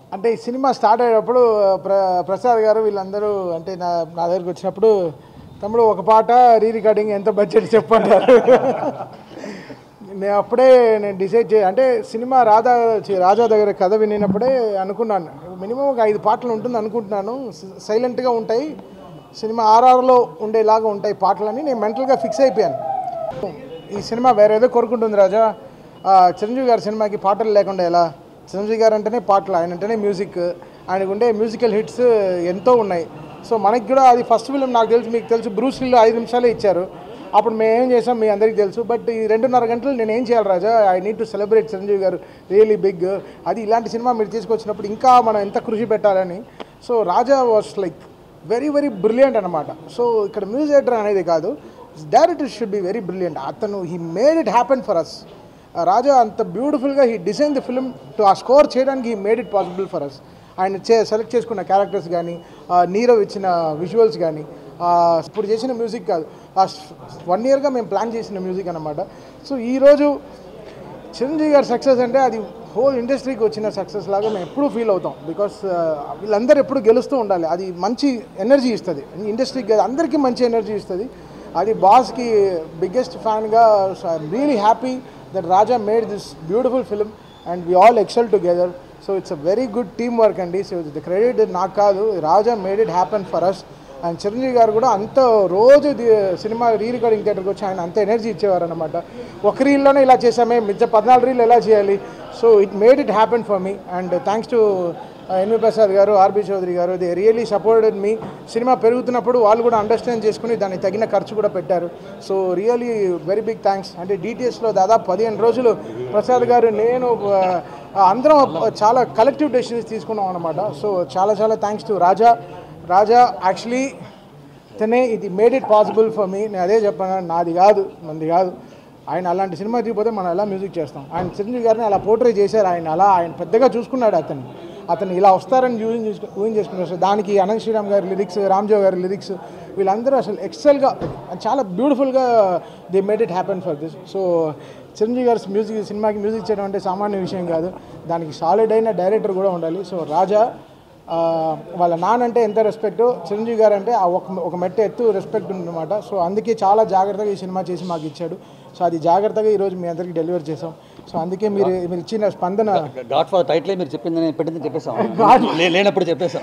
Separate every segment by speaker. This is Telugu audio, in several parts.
Speaker 1: అంటే ఈ సినిమా స్టార్ట్ అయ్యేటప్పుడు ప్ర ప్రసాద్ గారు వీళ్ళందరూ అంటే నా నా దగ్గరికి వచ్చినప్పుడు తమ్ముడు ఒక పాట రీ రికార్డింగ్ ఎంత బడ్జెట్ చెప్పంటారు నేను అప్పుడే నేను డిసైడ్ చే అంటే సినిమా రాధా చి- రాజా దగ్గర కథ వినినప్పుడే అనుకున్నాను మినిమం ఒక ఐదు పాటలు ఉంటుంది అనుకుంటున్నాను సైలెంట్గా ఉంటాయి సినిమా ఆర్ఆర్లో ఉండేలాగా ఉంటాయి పాటలని నేను మెంటల్గా ఫిక్స్ అయిపోయాను ఈ సినిమా వేరేదో కోరుకుంటుంది రాజా ఆ, చిరంజీవి గారి సినిమాకి పాటలు లేకుండా ఎలా చిరంజీవి గారు అంటేనే పాటలు ఆయన అంటేనే మ్యూజిక్ ఆయనకు ఉండే మ్యూజికల్ హిట్స్ ఎంతో ఉన్నాయి సో మనకి కూడా అది ఫస్ట్ ఫిలిం నాకు తెలుసు మీకు తెలుసు బ్రూస్లీలో ఐదు నిమిషాలే ఇచ్చారు అప్పుడు మేము ఏం చేసాం మీ అందరికీ తెలుసు బట్ ఈ రెండున్నర గంటలు నేను ఏం చేయాలి Raja I need to celebrate Chiranjeevi garu really big అది ఇలాంటి సినిమా మీరు తీసుకొచ్చినప్పుడు ఇంకా మనం ఎంత కృషి పెట్టాలని so Raja was like very very brilliant అనమాట సో ఇక్కడ మ్యూజిక్ డైరెక్టర్ అనేది కాదు director should be very brilliant అతను he made it happen for us Raja అంత బ్యూటిఫుల్గా he design the film to ఆ స్కోర్ చేయడానికి he made it possible for us ఆయన చే సెలెక్ట్ చేసుకున్న క్యారెక్టర్స్ కానీ నీరవ్ ఇచ్చిన విజువల్స్ కానీ ఇప్పుడు చేసిన మ్యూజిక్ కాదు వన్ ఇయర్గా మేము ప్లాన్ చేసిన మ్యూజిక్ అనమాట సో ఈరోజు చిరంజీవి గారి సక్సెస్ అంటే అది హోల్ ఇండస్ట్రీకి వచ్చిన సక్సెస్ లాగా మేము ఎప్పుడూ ఫీల్ అవుతాం బికాస్ వీళ్ళందరూ ఎప్పుడు గెలుస్తూ ఉండాలి అది మంచి ఎనర్జీ ఇస్తుంది ఇండస్ట్రీకి కాదు, అందరికీ మంచి ఎనర్జీ ఇస్తుంది అది బాస్కి బిగ్గెస్ట్ ఫ్యాన్గా I'm really happy that Raja made this beautiful film and we all excel together so it's a very good team work అండి సో ది క్రెడిట్ నాకు కాదు Raja made it happen for us and Chiranjeevi garu కూడా అంత రోజు ది- సినిమా రీ రికార్డింగ్ థియేటర్కి వచ్చి ఆయన అంత ఎనర్జీ ఇచ్చేవారు అనమాట ఒక రీల్లోనే ఇలా చేసామే మిగతా పద్నాలుగు రీల్ ఎలా చేయాలి so it made it happen for me and thanks to NV Prasad garu RB Chaudhary garu they really supported me cinema పెరుగుతున్నప్పుడు వాళ్ళు కూడా అండర్స్టాండ్ చేసుకుని దానికి తగిన ఖర్చు కూడా పెట్టారు so really very big thanks అంటే డిటిఎస్లో దాదాపు పదిహేను రోజులు ప్రసాద్ గారు నేను ఆ, అందరం చాలా కలెక్టివ్ డెసిషన్స్ తీసుకున్నాం అనమాట సో చాలా చాలా thanks to Raja Raja actually తనే ఇది made it possible for me నేను అదే చెప్పాను నాది కాదు మంది కాదు ఆయన అలాంటి సినిమా తీయకపోతే మనం ఎలా మ్యూజిక్ చేస్తాం ఆయన చిరంజీవి గారిని అలా పోర్ట్రే చేశారు ఆయన అలా ఆయన పెద్దగా చూసుకున్నాడు అతన్ని అతను ఇలా వస్తారని ఊహించు ఊహించేసుకున్నారు సో దానికి అనంత్ శ్రీరామ్ గారి లిరిక్స్ రామ్జో గారి లిరిక్స్ వీళ్ళందరూ అసలు ఎక్సెల్గా చాలా బ్యూటిఫుల్గా they made it happen for this so Chiranjeevi గారి మ్యూజిక్ సినిమాకి మ్యూజిక్ చేయడం అంటే సామాన్య విషయం కాదు దానికి సాలిడ్ అయిన డైరెక్టర్ కూడా ఉండాలి సో రాజా ఆ, వాళ్ళ నాన్న అంటే ఎంత రెస్పెక్ట్ చిరంజీవి గారు అంటే ఆ ఒక ఒక మెట్ట ఎత్తు రెస్పెక్ట్ ఉందన్నమాట సో అందుకే చాలా జాగ్రత్తగా ఈ సినిమా చేసి మాకు ఇచ్చాడు సో అది జాగ్రత్తగా ఈరోజు మీ అందరికీ డెలివర్ చేసాం సో అందుకే మీరు మీరు ఇచ్చిన స్పందన
Speaker 2: గాడ్ ఫాదర్ టైటిల్ మీరు చెప్పిందని పెట్టింది చెప్పేసాం లే- లేనప్పుడు చెప్పేసాం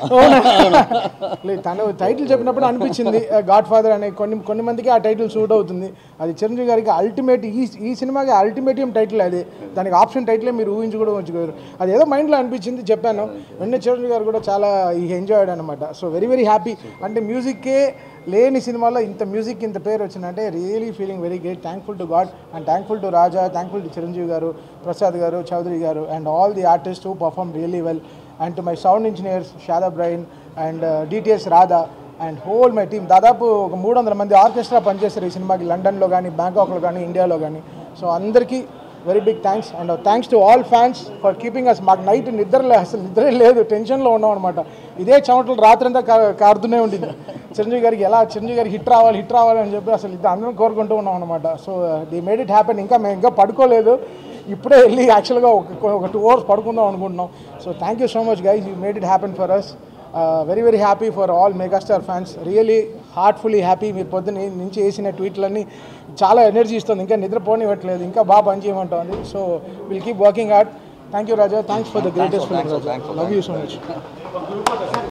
Speaker 1: లేదు తను టైటిల్ చెప్పినప్పుడు అనిపించింది గాడ్ ఫాదర్ అనే కొన్ని కొన్ని మందికి ఆ టైటిల్ సూట్ అవుతుంది అది చిరంజీవి గారికి అల్టిమేట్ ఈ ఈ సినిమాకి అల్టిమేటియం టైటిల్ అది దానికి ఆప్షన్ టైటిలే మీరు ఊహించి కూడా ఉంచుకోరు అది ఏదో మైండ్లో అనిపించింది చెప్పాను వెంటనే చిరంజీవి గారు కూడా చాలా ఈ ఎంజాయ్డ్ అనమాట సో వెరీ వెరీ హ్యాపీ అంటే మ్యూజిక్కే లేని సినిమాలో ఇంత మ్యూజిక్ ఇంత పేరు వచ్చిందంటే really feeling very great thankful to God and thankful to Raja thankful to Chiranjeevi garu Prasad garu Chaudhary garu and all the artist who perform really well and to my sound engineers Shada Brian and DTS Radha and whole my team దాదాపు ఒక మూడు వందల మంది ఆర్కెస్ట్రా పనిచేస్తారు ఈ సినిమాకి లండన్లో కానీ బ్యాంకాక్లో కానీ ఇండియాలో కానీ సో అందరికీ very big thanks and thanks to all fans for keeping us మాకు నైట్ నిద్ర లే అసలు నిద్రే లేదు టెన్షన్లో ఉన్నాం అనమాట ఇదే చెమటలు రాత్రంతా కా కారుతూనే ఉండింది చిరంజీవి గారికి ఎలా చిరంజీవి గారికి హిట్ రావాలి హిట్ రావాలి అని చెప్పి అసలు ఇది అందరం కోరుకుంటూ ఉన్నాం అనమాట so the made it happen ఇంకా మేము ఇంకా పడుకోలేదు ఇప్పుడే వెళ్ళి యాక్చువల్గా ఒక ఒక టూ అవర్స్ పడుకుందాం అనుకుంటున్నాం so thank you so much guys you made it happen for us very very happy for all megastar fans really heartfully happy మీరు పొద్దున్న నుంచి వేసిన ట్వీట్లన్నీ చాలా ఎనర్జీ ఇస్తుంది ఇంకా నిద్రపోనివ్వట్లేదు ఇంకా బాగా పనిచేయమంటుంది so will keep working hard thank you Raja thanks for the greatest film Raja love you so much